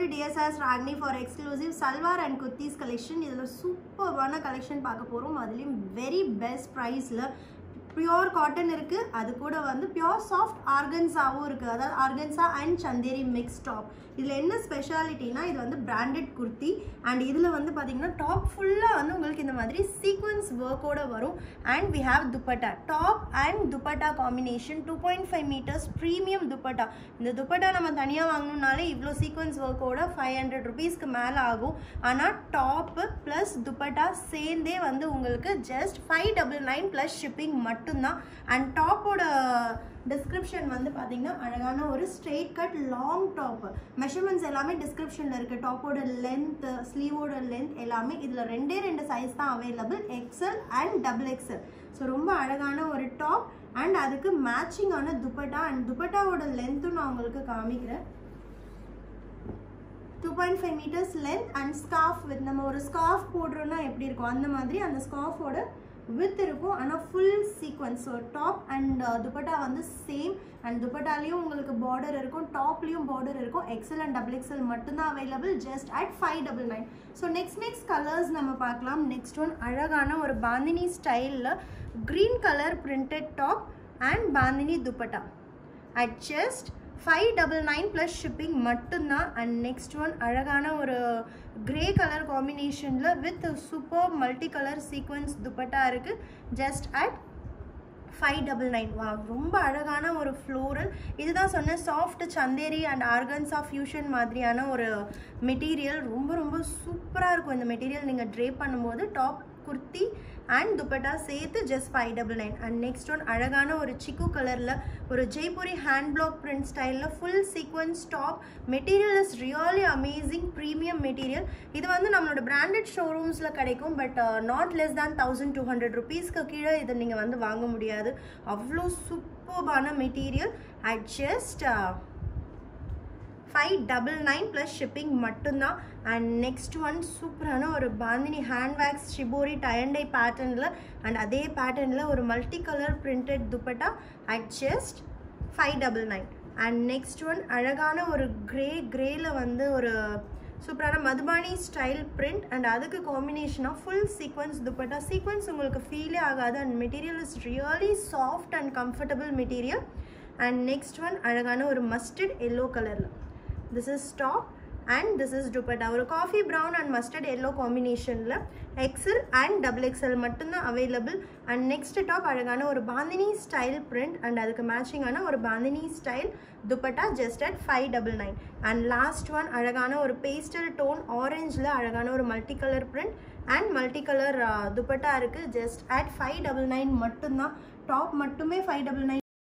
to TSS Ragni for exclusive salwar and kurtis collection இதில் சூப்பர்வான collection பார்க்க போகிறோம் அதுலேயும் வெரி பெஸ்ட் ப்ரைஸில் பியோர் காட்டன் இருக்குது அது கூட வந்து பியோர் சாஃப்ட் ஆர்கன்ஸாவும் இருக்குது அதாவது organza and Chanderi mix top இதில் என்ன ஸ்பெஷாலிட்டினா இது வந்து பிராண்டட் குர்த்தி அண்ட் இதில் வந்து பார்த்தீங்கன்னா டாப் ஃபுல்லாக வந்து உங்களுக்கு இந்த மாதிரி சீக்வன்ஸ் ஒர்க்கோட வரும் and we have dupatta top and dupatta combination two point five metres premium dupatta இந்த துப்பட்டா நம்ம தனியாக வாங்கணும்னாலே இவ்வளோ சீக்வன்ஸ் ஒர்க்கோட ஃபைவ் ஹண்ட்ரட் ருபீஸ்க்கு மேலே ஆகும் ஆனால் டாப்பு ப்ளஸ் துப்பட்டா சேர்ந்தே வந்து உங்களுக்கு just five double nine plus shipping மட்டும்தான் அண்ட் டாப்போட டிஸ்கிரிப்ஷன் வந்து பார்த்தீங்கன்னா அழகான ஒரு straight cut long top measurements எல்லாமே டிஸ்கிரிப்ஷனில் இருக்குது டாப்போட லென்த் ஸ்லீவோட லென்த் எல்லாமே இதில் ரெண்டே ரெண்டு சைஸ் தான் available XL and double XL so ரொம்ப அழகான ஒரு டாப் அண்ட் அதுக்கு மேட்சிங்கான துப்பட்டா அண்ட் துப்பட்டாவோட லென்த்தும் நான் உங்களுக்கு காமிக்கிறேன் two point five metres length and scarf with நம்ம ஒரு ஸ்கார்ஃப் போடுறோன்னா எப்படி இருக்கும் அந்த மாதிரி அந்த ஸ்கார்ஃபோட வித் இருக்கும் ஆனால் full sequins so top and dupatta வந்து சேம் அண்ட் துப்பட்டாலையும் உங்களுக்கு பார்டர் இருக்கும் டாப்லேயும் பார்டர் இருக்கும் எக்ஸல் அண்ட் டபுள் எக்ஸல் மட்டும்தான் available just at five double nine so next next colours நம்ம பார்க்கலாம் நெக்ஸ்ட் ஒன் அழகான ஒரு பாந்தினி ஸ்டைலில் green colour printed top and bandhani dupatta at just five double nine plus shipping மட்டும்தான் அண்ட் நெக்ஸ்ட் ஒன் அழகான ஒரு grey colour காம்பினேஷனில் with super multi colour sequence dupatta இருக்குது just at five double nine வா ரொம்ப அழகான ஒரு ஃப்ளோரல் இதுதான் சொன்ன soft Chanderi and organza fusion மாதிரியான ஒரு மெட்டீரியல் ரொம்ப ரொம்ப சூப்பராக இருக்கும் இந்த மெட்டீரியல் நீங்கள் ட்ரே பண்ணும்போது டாப் குர்த்தி அண்ட் துப்பட்டா சேர்த்து just five double nine and next one அழகான ஒரு சிக்கு கலரில் ஒரு ஜெய்புரி ஹேண்ட் பிளாக் பிரிண்ட் ஸ்டைலில் full sequins top material is really amazing premium material இது வந்து நம்மளோட பிராண்டட் ஷோரூம்ஸில் கிடைக்கும் but not less than thousand two hundred ருபீஸ்க்கு கீழே இதை நீங்கள் வந்து வாங்க முடியாது அவ்வளோ சூப்பர்பான மெட்டீரியல் at just five double nine plus shipping மட்டும்தான் அண்ட் நெக்ஸ்ட் ஒன் சூப்பரான ஒரு பாந்தினி ஹேண்ட் பேக்ஸ் ஷிபோரி டயண்டை பேட்டர்னில் அண்ட் அதே பேட்டர்னில் ஒரு multi colour printed dupatta at just five double nine and next one அழகான ஒரு கிரே கிரேல வந்து ஒரு சூப்பரான மதுபானி ஸ்டைல் பிரிண்ட் அண்ட் அதுக்கு காம்பினேஷனாக ஃபுல் சீக்வன்ஸ் துப்பட்டா சீக்வன்ஸ் உங்களுக்கு ஃபீலே ஆகாது and material is really soft and comfortable material and next one அழகான ஒரு மஸ்டர்ட் எல்லோ கலரில் this is top and this is dupatta ஒரு coffee brown and mustard yellow காம்பினேஷனில் எக்ஸல் அண்ட் டபுள் எக்ஸல் மட்டும்தான் available and next top அழகான ஒரு bandhani style print and அதுக்கு மேட்சிங்கான ஒரு bandhani style dupatta just at five double nine and last one அழகான ஒரு பேஸ்டல் டோன் ஆரஞ்சில் அழகான ஒரு multi colour print and multi colour dupatta இருக்குது just at five double nine மட்டும்தான் டாப் மட்டுமே ஃபைவ் டபுள் நைன்